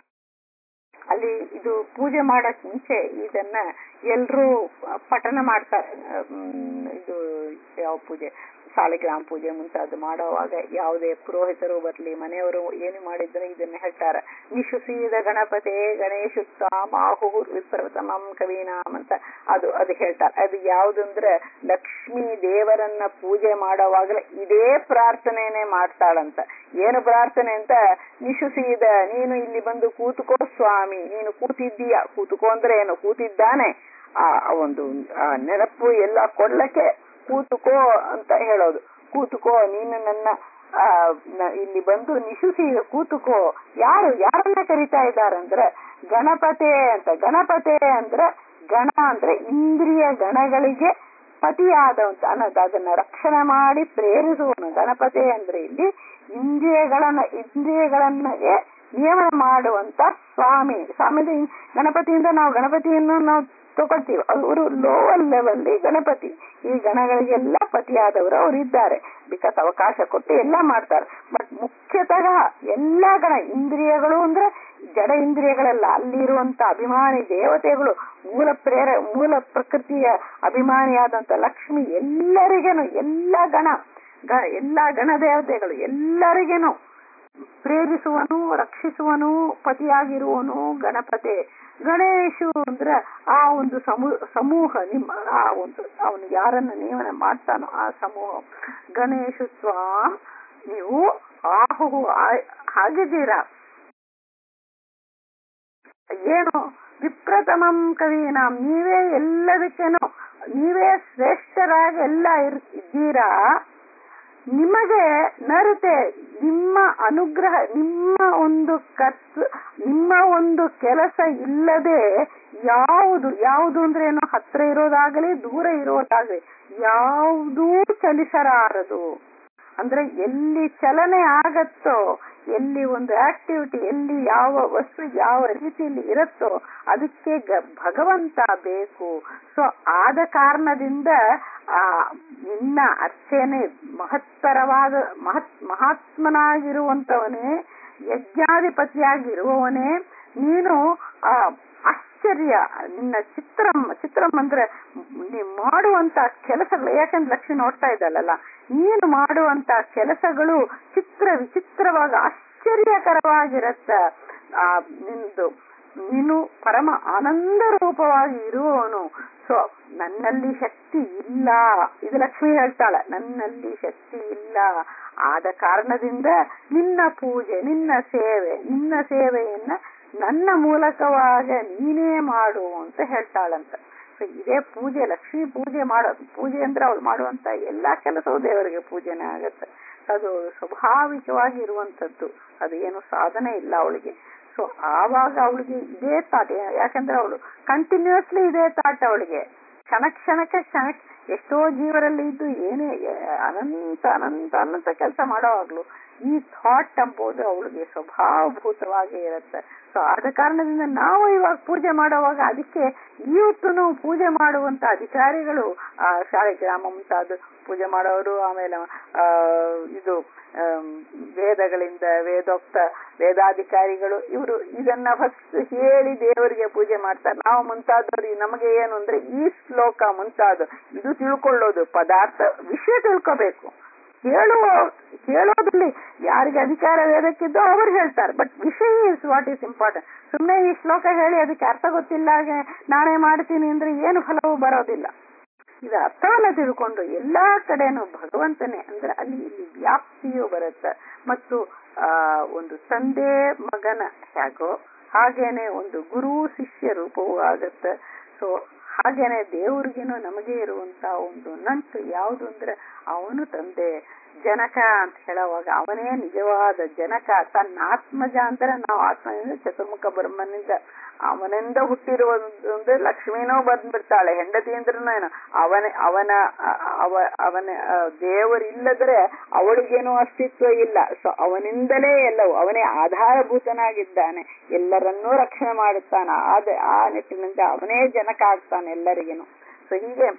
ಅಲ್ಲಿ ಇದು ಪೂಜೆ ಮಾಡಕ್ ಮುಂಚೆ ಇದನ್ನ ಎಲ್ರೂ ಪಠನ ಮಾಡ್ತಾರೆ ಇದು ಯಾವ ಪೂಜೆ ಸಾಲಿಗ್ರಾಮ ಪೂಜೆ ಮುಂತಾದ ಮಾಡುವಾಗ ಯಾವುದೇ ಪುರೋಹಿತರು ಬರ್ಲಿ ಮನೆಯವರು ಏನು ಮಾಡಿದ್ರೆ ಇದನ್ನ ಹೇಳ್ತಾರೆ ನಿಶುಸೀದ ಗಣಪತಿ ಗಣೇಶುತ್ತಾಮ್ ಆಹು ವಿಪ್ರತಮಂ ಕವೀನಾಮ್ ಅಂತ ಅದು ಅದು ಹೇಳ್ತಾರೆ ಅದು ಯಾವ್ದಂದ್ರೆ ಲಕ್ಷ್ಮೀ ದೇವರನ್ನ ಪೂಜೆ ಮಾಡುವಾಗಲೇ ಇದೇ ಪ್ರಾರ್ಥನೆನೇ ಮಾಡ್ತಾಳಂತ ಏನು ಪ್ರಾರ್ಥನೆ ಅಂತ ನಿಶುಸೀದ ನೀನು ಇಲ್ಲಿ ಬಂದು ಕೂತುಕೋ ಸ್ವಾಮಿ ನೀನು ಕೂತಿದ್ದೀಯ ಕೂತುಕೋ ಅಂದ್ರೆ ಏನು ಕೂತಿದ್ದಾನೆ ಆ ಒಂದು ನೆನಪು ಎಲ್ಲ ಕೊಡ್ಲಕ್ಕೆ ಕೂತುಕೋ ಅಂತ ಹೇಳೋದು ಕೂತುಕೋ ನೀನು ನನ್ನ ಇಲ್ಲಿ ಬಂದು ನಿಶುಸಿ ಕೂತುಕೋ ಯಾರು ಯಾರನ್ನ ಕರಿತಾ ಇದ್ದಾರಂದ್ರೆ ಗಣಪತೆ ಅಂತ ಗಣಪತೆ ಅಂದ್ರೆ ಗಣ ಅಂದ್ರೆ ಇಂದ್ರಿಯ ಗಣಗಳಿಗೆ ಪತಿಯಾದವಂತ ಅನ್ನೋದು ಅದನ್ನ ರಕ್ಷಣೆ ಮಾಡಿ ಪ್ರೇರಿಸುವನು ಗಣಪತಿ ಅಂದ್ರೆ ಇಲ್ಲಿ ಇಂದ್ರಿಯಗಳನ್ನ ಇಂದ್ರಿಯಗಳನ್ನ ನಿಯಮನ ಮಾಡುವಂತ ಸ್ವಾಮಿ ಸ್ವಾಮಿ ಗಣಪತಿಯಿಂದ ನಾವು ಗಣಪತಿಯನ್ನು ನಾವು ತಗೊಳ್ತೀವಿ ಅವರು ಲೋವರ್ ಲೆವೆಲ್ ಗಣಪತಿ ಈ ಗಣಗಳಿಗೆಲ್ಲ ಪತಿಯಾದವರು ಅವರು ಇದ್ದಾರೆ ಬಿಕಾಸ್ ಅವಕಾಶ ಕೊಟ್ಟು ಎಲ್ಲ ಮಾಡ್ತಾರೆ ಬಟ್ ಮುಖ್ಯತಃ ಎಲ್ಲಾ ಗಣ ಇಂದ್ರಿಯಗಳು ಅಂದ್ರೆ ಜಡ ಇಂದ್ರಿಯಗಳೆಲ್ಲ ಅಲ್ಲಿರುವಂತ ಅಭಿಮಾನಿ ದೇವತೆಗಳು ಮೂಲ ಪ್ರೇರ ಮೂಲ ಪ್ರಕೃತಿಯ ಅಭಿಮಾನಿಯಾದಂತ ಲಕ್ಷ್ಮಿ ಎಲ್ಲರಿಗೇನು ಎಲ್ಲ ಗಣ ಎಲ್ಲಾ ಗಣ ದೇವತೆಗಳು ಎಲ್ಲರಿಗೇನು ಪ್ರೇರಿಸುವನು ರಕ್ಷಿಸುವನು ಪತಿಯಾಗಿರುವನು ಗಣಪತಿ ಗಣೇಶು ಅಂದ್ರೆ ಆ ಒಂದು ಸಮೂ ಸಮೂಹ ನಿಮ್ಮ ಆ ಒಂದು ಅವನು ಯಾರನ್ನ ನೇಮನ ಮಾಡ್ತಾನೋ ಆ ಸಮೂಹ ಗಣೇಶು ಸ್ವಾಮ್ ನೀವು ಆಹು ಹಾಗಿದ್ದೀರಾ ಏನು ವಿಪ್ರತಮಂ ಕವೀನಾಂ ನೀವೇ ಎಲ್ಲದಕ್ಕೇನೋ ನೀವೇ ಶ್ರೇಷ್ಠರಾಗಿ ಎಲ್ಲ ಇದ್ದೀರಾ ನಿಮಗೆ ನರತೆ ನಿಮ್ಮ ಅನುಗ್ರಹ ನಿಮ್ಮ ಒಂದು ಕರ್ತ ನಿಮ್ಮ ಒಂದು ಕೆಲಸ ಇಲ್ಲದೆ ಯಾವುದು ಯಾವುದು ಅಂದ್ರೆ ಏನು ಹತ್ರ ಇರೋದಾಗಲಿ ದೂರ ಇರೋದಾಗಲಿ ಯಾವುದೂ ಚಲಿಸರಾರದು ಅಂದ್ರೆ ಎಲ್ಲಿ ಚಲನೆ ಆಗತ್ತೋ ಎಲ್ಲಿ ಒಂದು ಆಕ್ಟಿವಿಟಿ ಎಲ್ಲಿ ಯಾವ ವಸ್ತು ಯಾವ ರೀತಿಯಲ್ಲಿ ಇರುತ್ತೋ ಅದಕ್ಕೆ ಗ- ಭಗವಂತ ಬೇಕು ಸೊ ಆದ ಕಾರಣದಿಂದ ಆ ನಿನ್ನ ಅರ್ಚನೆ ಮಹತ್ತರವಾದ ಮಹತ್ ಮಹಾತ್ಮನಾಗಿರುವಂತವನೇ ಯಜ್ಞಾಧಿಪತಿಯಾಗಿರುವವನೇ ನೀನು ಆ ಆಶ್ಚರ್ಯ ನಿನ್ನ ಚಿತ್ರಂ ಚಿತ್ರಂ ಅಂದ್ರೆ ನೀ ಮಾಡುವಂತ ಕೆಲಸಗಳು ಯಾಕಂದ್ರೆ ಲಕ್ಷ್ಮಿ ನೋಡ್ತಾ ಇದ್ದಲ್ಲ ನೀನು ಮಾಡುವಂತ ಕೆಲಸಗಳು ಚಿತ್ರ ವಿಚಿತ್ರವಾಗ ಆಶ್ಚರ್ಯಕರವಾಗಿರತ್ತ ಆ ನಿಂದು ನೀನು ಪರಮ ಆನಂದ ರೂಪವಾಗಿ ಇರುವವನು ಸೊ ನನ್ನಲ್ಲಿ ಶಕ್ತಿ ಇಲ್ಲ ಇದು ಲಕ್ಷ್ಮಿ ಹೇಳ್ತಾಳೆ ನನ್ನಲ್ಲಿ ಶಕ್ತಿ ಇಲ್ಲ ಆದ ಕಾರಣದಿಂದ ನಿನ್ನ ಪೂಜೆ ನಿನ್ನ ಸೇವೆ ನಿನ್ನ ಸೇವೆಯನ್ನ ನನ್ನ ಮೂಲಕವಾಗ ನೀನೇ ಮಾಡು ಅಂತ ಹೇಳ್ತಾಳಂತ ಸೊ ಇದೇ ಪೂಜೆ ಲಕ್ಷ್ಮಿ ಪೂಜೆ ಮಾಡೋದು ಪೂಜೆ ಅಂದ್ರೆ ಅವಳು ಮಾಡುವಂತ ಎಲ್ಲಾ ಕೆಲಸವು ದೇವರಿಗೆ ಪೂಜೆನೇ ಆಗತ್ತೆ ಅದು ಸ್ವಾಭಾವಿಕವಾಗಿ ಇರುವಂತದ್ದು ಅದು ಏನು ಸಾಧನೆ ಇಲ್ಲ ಅವಳಿಗೆ ಸೊ ಆವಾಗ ಅವಳಿಗೆ ಇದೇ ತಾಟ್ ಯಾಕಂದ್ರೆ ಅವಳು ಕಂಟಿನ್ಯೂಸ್ಲಿ ಇದೇ ತಾಟ್ ಅವಳಿಗೆ ಕ್ಷಣ ಕ್ಷಣಕ್ಕೆ ಕ್ಷಣ ಎಷ್ಟೋ ಜೀವರಲ್ಲಿ ಇದ್ದು ಏನೇ ಅನಂತ ಅನಂತ ಅನಂತ ಕೆಲಸ ಮಾಡೋವಾಗ್ಲು ಈ ಥಾಟ್ ಎಂಬುದು ಅವಳಿಗೆ ಸ್ವಭಾವಭೂತವಾಗಿ ಇರುತ್ತೆ ಸೊ ಆದ ಕಾರಣದಿಂದ ನಾವು ಇವಾಗ ಪೂಜೆ ಮಾಡುವಾಗ ಅದಕ್ಕೆ ಇವತ್ತು ಪೂಜೆ ಮಾಡುವಂತ ಅಧಿಕಾರಿಗಳು ಆ ಶಾಲೆ ಗ್ರಾಮ ಮುಂತಾದ ಪೂಜೆ ಮಾಡೋರು ಆಮೇಲೆ ಆ ಇದು ಆಮ್, ವೇದಗಳಿಂದ ವೇದೋಕ್ತ ವೇದಾಧಿಕಾರಿಗಳು ಇವರು ಇದನ್ನ ಫಸ್ಟ್ ಹೇಳಿ ದೇವರಿಗೆ ಪೂಜೆ ಮಾಡ್ತಾರೆ ನಾವು ಮುಂತಾದವರು ನಮಗೆ ಏನು ಅಂದ್ರೆ ಈ ಶ್ಲೋಕ ಮುಂತಾದ ಇದು ತಿಳ್ಕೊಳ್ಳೋದು ಪದಾರ್ಥ ವಿಷಯ ತಿಳ್ಕೋಬೇಕು ಹೇಳುವ ಹೇಳೋದ್ರಲ್ಲಿ ಯಾರಿಗೆ ಅಧಿಕಾರ ವೇದಕ್ಕಿದ್ದೋ ಅವ್ರು ಹೇಳ್ತಾರೆ ಬಟ್ ವಿಷಯ ಇಸ್ ವಾಟ್ ಈಸ್ ಇಂಪಾರ್ಟೆಂಟ್ ಸುಮ್ಮನೆ ಈ ಶ್ಲೋಕ ಹೇಳಿ ಅದಕ್ಕೆ ಅರ್ಥ ಗೊತ್ತಿಲ್ಲ ಹಾಗೆ ನಾನೇ ಮಾಡ್ತೀನಿ ಅಂದ್ರೆ ಏನು ಫಲವೂ ಬರೋದಿಲ್ಲ ಇದು ಅರ್ಥವನ್ನ ತಿಳ್ಕೊಂಡು ಎಲ್ಲಾ ಕಡೆನೂ ಭಗವಂತನೇ ಅಂದ್ರೆ ಅಲ್ಲಿ ಇಲ್ಲಿ ವ್ಯಾಪ್ತಿಯು ಬರುತ್ತೆ ಮತ್ತು ಆ ಒಂದು ತಂದೆ ಮಗನ ಹೇಗೋ ಹಾಗೇನೆ ಒಂದು ಗುರು ಶಿಷ್ಯ ರೂಪವೂ ಆಗತ್ತೆ ಸೊ ಹಾಗೇನೆ ದೇವ್ರಿಗೇನು ನಮಗೆ ಇರುವಂತ ಒಂದು ನಂಟು ಯಾವುದು ಅಂದ್ರೆ ಅವನು ತಂದೆ ಜನಕ ಅಂತ ಹೇಳುವಾಗ ಅವನೇ ನಿಜವಾದ ಜನಕ ತನ್ನ ಆತ್ಮಜ ಅಂದ್ರೆ ನಾವು ಆತ್ಮನಿಂದ ಚತುರ್ಮುಖ ಬ್ರಹ್ಮನಿಂದ ಅವನಿಂದ ಹುಟ್ಟಿರುವ ಒಂದು ಲಕ್ಷ್ಮೀನೂ ಬಂದ್ಬಿಡ್ತಾಳೆ ಹೆಂಡತಿ ಅಂದ್ರೂ ಏನು ಅವನ ಅವನ ಅವ ಅವನ ದೇವರಿಲ್ಲದ್ರೆ ಅವಳಿಗೇನು ಅಸ್ತಿತ್ವ ಇಲ್ಲ ಸೊ ಅವನಿಂದಲೇ ಎಲ್ಲವೂ ಅವನೇ ಆಧಾರಭೂತನಾಗಿದ್ದಾನೆ ಎಲ್ಲರನ್ನೂ ರಕ್ಷಣೆ ಮಾಡುತ್ತಾನೆ ಆದ ಆ ನಿಟ್ಟಿನಿಂದ ಅವನೇ ಜನಕ ಆಗ್ತಾನೆ ಎಲ್ಲರಿಗೇನು ಸೊ ಹೀಗೆ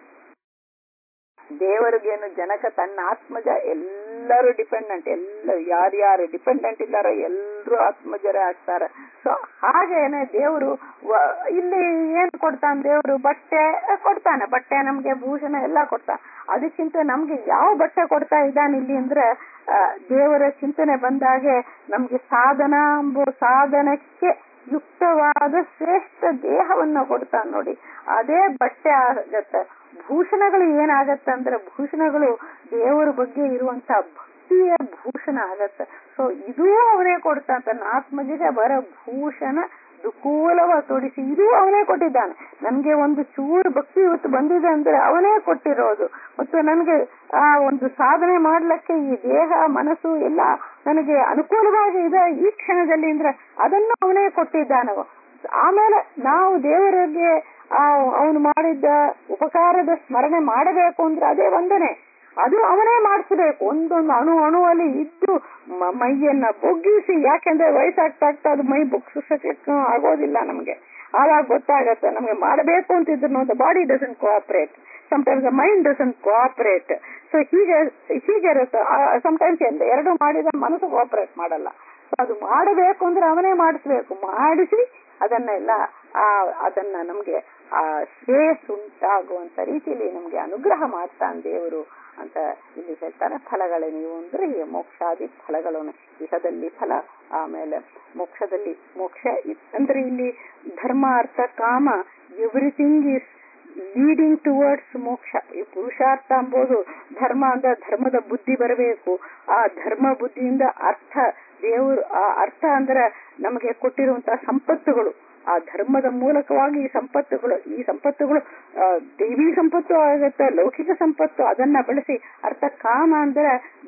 ದೇವರಿಗೇನು ಜನಕ ತನ್ನ ಆತ್ಮಜ ಎಲ್ಲರೂ ಡಿಪೆಂಡೆಂಟ್ ಎಲ್ಲ ಯಾರ್ಯಾರು ಡಿಪೆಂಡೆಂಟ್ ಇದ್ದಾರೋ ಎಲ್ಲರೂ ಆತ್ಮಜರೇ ಆಗ್ತಾರೆ ಸೊ ಹಾಗೇನೆ ದೇವರು ಇಲ್ಲಿ ಏನ್ ಕೊಡ್ತಾನೆ ದೇವರು ಬಟ್ಟೆ ಕೊಡ್ತಾನೆ ಬಟ್ಟೆ ನಮ್ಗೆ ಭೂಷಣ ಎಲ್ಲ ಕೊಡ್ತಾನೆ ಅದಕ್ಕಿಂತ ನಮ್ಗೆ ಯಾವ ಬಟ್ಟೆ ಕೊಡ್ತಾ ಇದ್ದಾನೆ ಇಲ್ಲಿ ಅಂದ್ರೆ ಆ, ದೇವರ ಚಿಂತನೆ ಬಂದಾಗೆ ನಮ್ಗೆ ಸಾಧನ ಎಂಬ ಸಾಧನಕ್ಕೆ ಯುಕ್ತವಾದ ಶ್ರೇಷ್ಠ ದೇಹವನ್ನ ಕೊಡ್ತಾನೆ ನೋಡಿ ಅದೇ ಬಟ್ಟೆ ಆಗತ್ತೆ ಭೂಷಣಗಳು ಏನಾಗತ್ತೆ ಅಂದ್ರೆ ಭೂಷಣಗಳು ದೇವರ ಬಗ್ಗೆ ಇರುವಂತ ಭಕ್ತಿಯ ಭೂಷಣ ಆಗತ್ತೆ ಸೊ ಇದೂ ಅವನೇ ಕೊಡ್ತಾ ತನ್ನ ಆತ್ಮಜಿಗೆ ಬರ ಭೂಷಣ ದುಕೂಲವ ತೊಡಿಸಿ ಇದೂ ಅವನೇ ಕೊಟ್ಟಿದ್ದಾನೆ ನನ್ಗೆ ಒಂದು ಚೂರು ಭಕ್ತಿ ಇವತ್ತು ಬಂದಿದೆ ಅಂದ್ರೆ ಅವನೇ ಕೊಟ್ಟಿರೋದು ಮತ್ತು ನನಗೆ ಆ ಒಂದು ಸಾಧನೆ ಮಾಡ್ಲಿಕ್ಕೆ ಈ ದೇಹ ಮನಸ್ಸು ಎಲ್ಲ ನನಗೆ ಅನುಕೂಲವಾಗಿ ಇದೆ ಈ ಕ್ಷಣದಲ್ಲಿ ಅಂದ್ರೆ ಅದನ್ನು ಅವನೇ ಕೊಟ್ಟಿದ್ದಾನವ ಆಮೇಲೆ ನಾವು ದೇವರಿಗೆ ಆ ಅವನು ಮಾಡಿದ್ದ ಉಪಕಾರದ ಸ್ಮರಣೆ ಮಾಡಬೇಕು ಅಂದ್ರೆ ಅದೇ ವಂದನೆ ಅದು ಅವನೇ ಮಾಡಿಸ್ಬೇಕು ಒಂದೊಂದು ಅಣು ಅಣುವಲ್ಲಿ ಇದ್ದು ಮ- ಮೈಯನ್ನ ಬೊಗ್ಗಿಸಿ ಯಾಕೆಂದ್ರೆ ವಯಸ್ಸಾಗ್ತಾ ಆಗ್ತಾ ಅದು ಮೈ ಬೊಗ್ಗಿಸಕ್ಕೆ ಆಗೋದಿಲ್ಲ ನಮ್ಗೆ ಆವಾಗ ಗೊತ್ತಾಗತ್ತೆ ನಮ್ಗೆ ಮಾಡಬೇಕು ಅಂತಿದ್ರು the body doesn't cooperate sometimes the mind doesn't cooperate so ಹೀಗೆ ಹೀಗೆ ಇರುತ್ತೆ ಸಮಟೈಮ್ಸ್ ಎರಡು ಮಾಡಿದ ಮನಸ್ಸು ಕೋಆಪರೇಟ್ ಮಾಡಲ್ಲ ಸೊ ಅದು ಮಾಡಬೇಕು ಅಂದ್ರೆ ಅವನೇ ಮಾಡಿಸ್ಬೇಕು ಮಾಡಿಸಿ ಅದನ್ನೆಲ್ಲ ಆ ಅದನ್ನ ನಮ್ಗೆ ಆ ಶ್ರೇಯಸ್ ಉಂಟಾಗುವಂತ ರೀತಿಯಲ್ಲಿ ನಮ್ಗೆ ಅನುಗ್ರಹ ಮಾಡ್ತಾನೆ ದೇವರು ಅಂತ ಇಲ್ಲಿ ಹೇಳ್ತಾರೆ ಫಲಗಳೇ ನೀವು ಅಂದ್ರೆ ಈ ಮೋಕ್ಷಾದಿ ಫಲಗಳನ್ನು ಇಹದಲ್ಲಿ ಫಲ ಆಮೇಲೆ ಮೋಕ್ಷದಲ್ಲಿ ಮೋಕ್ಷ ಇ- ಅಂದ್ರೆ ಇಲ್ಲಿ ಧರ್ಮ ಅರ್ಥ ಕಾಮ ಎವ್ರಿಥಿಂಗ್ ಇಸ್ ಲೀಡಿಂಗ್ ಟುವರ್ಡ್ಸ್ ಮೋಕ್ಷ ಈ ಪುರುಷಾರ್ಥ ಎಂಬುದು ಧರ್ಮ ಅಂದ್ರೆ ಧರ್ಮದ ಬುದ್ಧಿ ಬರಬೇಕು ಆ ಧರ್ಮ ಬುದ್ಧಿಯಿಂದ ಅರ್ಥ ದೇವರು ಆ ಅರ್ಥ ಅಂದ್ರೆ ನಮಗೆ ಕೊಟ್ಟಿರುವಂತಹ ಸಂಪತ್ತುಗಳು ಆ ಧರ್ಮದ ಮೂಲಕವಾಗಿ ಈ ಸಂಪತ್ತುಗಳು ಈ ಸಂಪತ್ತುಗಳು ಆ, ದೈವಿ ಸಂಪತ್ತು ಆಗುತ್ತೆ ಲೌಕಿಕ ಸಂಪತ್ತು ಅದನ್ನ ಬಳಸಿ ಅರ್ಥ ಕಾಮ ಅಂದ್ರೆ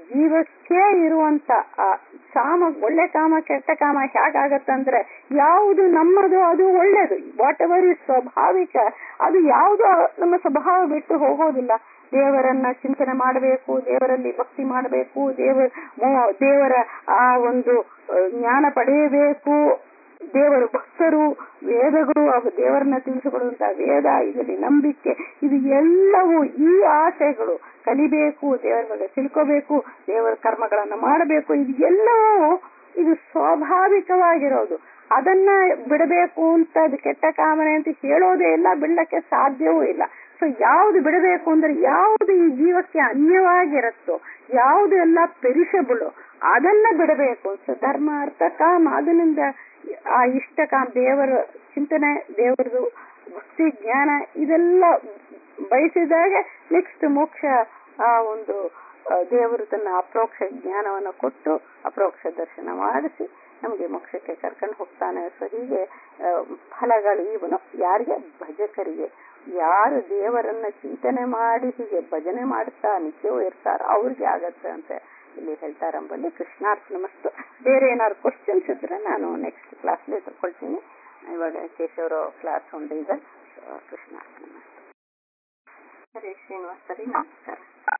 ಜೀವಕ್ಕೆ ಇರುವಂತ ಆ ಕಾಮ ಒಳ್ಳೆ ಕಾಮ ಕೆಟ್ಟ ಕಾಮ ಹೇಗಾಗತ್ತಂದ್ರೆ ಯಾವುದು ನಮ್ಮದು ಅದು ಒಳ್ಳೇದು ವಾಟ್ ಎವರ್ ಇಸ್ ಸ್ವಾಭಾವಿಕ ಅದು ಯಾವುದು ನಮ್ಮ ಸ್ವಭಾವ ಬಿಟ್ಟು ಹೋಗೋದಿಲ್ಲ ದೇವರನ್ನ ಚಿಂತನೆ ಮಾಡಬೇಕು ದೇವರಲ್ಲಿ ಭಕ್ತಿ ಮಾಡಬೇಕು ದೇವರ ಮೋ- ದೇವರ ಆ ಒಂದು ಆ, ಜ್ಞಾನ ಪಡೆಯಬೇಕು ದೇವರು ಭಕ್ತರು ವೇದಗಳು ಅವು ದೇವರನ್ನ ತಿಳಿಸಿಕೊಡುವಂತ ವೇದ ಇದರಲ್ಲಿ ನಂಬಿಕೆ ಇದು ಎಲ್ಲವೂ ಈ ಆಸೆಗಳು ಕಲಿಬೇಕು ದೇವರ ಬಗ್ಗೆ ತಿಳ್ಕೋಬೇಕು ದೇವರ ಕರ್ಮಗಳನ್ನ ಮಾಡಬೇಕು ಇದು ಎಲ್ಲವೂ ಇದು ಸ್ವಾಭಾವಿಕವಾಗಿರೋದು ಅದನ್ನ ಬಿಡಬೇಕು ಅಂತ ಅದು ಕೆಟ್ಟ ಕಾಮನೆ ಅಂತ ಹೇಳೋದೇ ಇಲ್ಲ ಬಿಡಕ್ಕೆ ಸಾಧ್ಯವೂ ಇಲ್ಲ ಸೊ ಯಾವುದು ಬಿಡಬೇಕು ಅಂದ್ರೆ ಯಾವುದು ಈ ಜೀವಕ್ಕೆ ಅನ್ಯವಾಗಿರುತ್ತೋ ಯಾವುದು ಎಲ್ಲ ಪೆರಿಷಬಲ್ ಅದನ್ನ ಬಿಡಬೇಕು ಸೊ ಧರ್ಮ ಅರ್ಥ ಕಾಮ ಅದರಿಂದ ಆ ಇಷ್ಟ ಕಾಮ ದೇವರ ಚಿಂತನೆ ದೇವರದು ಭಕ್ತಿ ಜ್ಞಾನ ಇದೆಲ್ಲ ಬಯಸಿದಾಗ ನೆಕ್ಸ್ಟ್ ಮೋಕ್ಷ ಆ ಒಂದು ಆ, ದೇವರು ತನ್ನ ಅಪ್ರೋಕ್ಷ ಜ್ಞಾನವನ್ನು ಕೊಟ್ಟು ಅಪ್ರೋಕ್ಷ ದರ್ಶನ ಮಾಡಿಸಿ ನಮಗೆ ಮೋಕ್ಷಕ್ಕೆ ಕರ್ಕೊಂಡು ಹೋಗ್ತಾನೆ ಸೊ ಹೀಗೆ ಆ, ಫಲಗಳು ಇವನು ಯಾರಿಗೆ ಭಜಕರಿಗೆ ಯಾರು ದೇವರನ್ನ ಚಿಂತನೆ ಮಾಡಿ ಹೀಗೆ ಭಜನೆ ಮಾಡ್ತಾ ನಿತ್ಯವೂ ಇರ್ತಾರ ಅವ್ರಿಗೆ ಆಗತ್ತೆ ಅಂತ ಇಲ್ಲಿ ಹೇಳ್ತಾರಂಬಲ್ಲಿ ಕೃಷ್ಣಾರ್ಥ ನಮಸ್ತು ಬೇರೆ ಏನಾದ್ರು ಕ್ವಶನ್ಸ್ ಇದ್ರೆ ನಾನು ನೆಕ್ಸ್ಟ್ ಕ್ಲಾಸ್ಲಿ ತಗೊಳ್ತೀನಿ ಇವಾಗ ಕೇಶವರ ಕ್ಲಾಸ್ ಹೊಂದಿದೆ ಕೃಷ್ಣಾರ್ಥ ನಮಸ್ತೆ ಸರಿ ಶ್ರೀನಿವಾಸ್ ಸರಿ ನಮಸ್ಕಾರ